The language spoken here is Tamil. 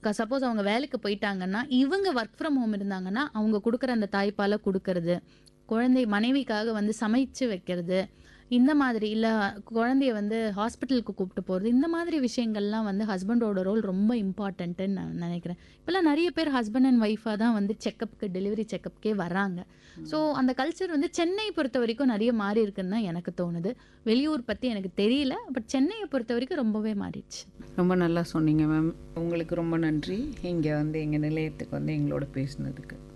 சப்போஸ் அவங்க வேலைக்கு போயிட்டாங்கன்னா இவங்க ஒர்க் ஃப்ரம் ஹோம் இருந்தாங்கன்னா அவங்க கொடுக்குற அந்த தாய்ப்பாலை கொடுக்கறது குழந்தை மனைவிக்காக வந்து சமைச்சு வைக்கிறது இந்த மாதிரி இல்லை குழந்தைய வந்து ஹாஸ்பிட்டலுக்கு கூப்பிட்டு போகிறது இந்த மாதிரி விஷயங்கள்லாம் வந்து ஹஸ்பண்டோட ரோல் ரொம்ப இம்பார்ட்டன்ட்டுன்னு நான் நினைக்கிறேன் இப்போல்லாம் நிறைய பேர் ஹஸ்பண்ட் அண்ட் ஒய்ஃபாக தான் வந்து செக்கப்புக்கு டெலிவரி செக்கப்புக்கே வராங்க ஸோ அந்த கல்ச்சர் வந்து சென்னை பொறுத்த வரைக்கும் நிறைய மாறி இருக்குன்னு தான் எனக்கு தோணுது வெளியூர் பற்றி எனக்கு தெரியல பட் சென்னையை பொறுத்த வரைக்கும் ரொம்பவே மாறிடுச்சு ரொம்ப நல்லா சொன்னீங்க மேம் உங்களுக்கு ரொம்ப நன்றி இங்கே வந்து எங்கள் நிலையத்துக்கு வந்து எங்களோட பேசினதுக்கு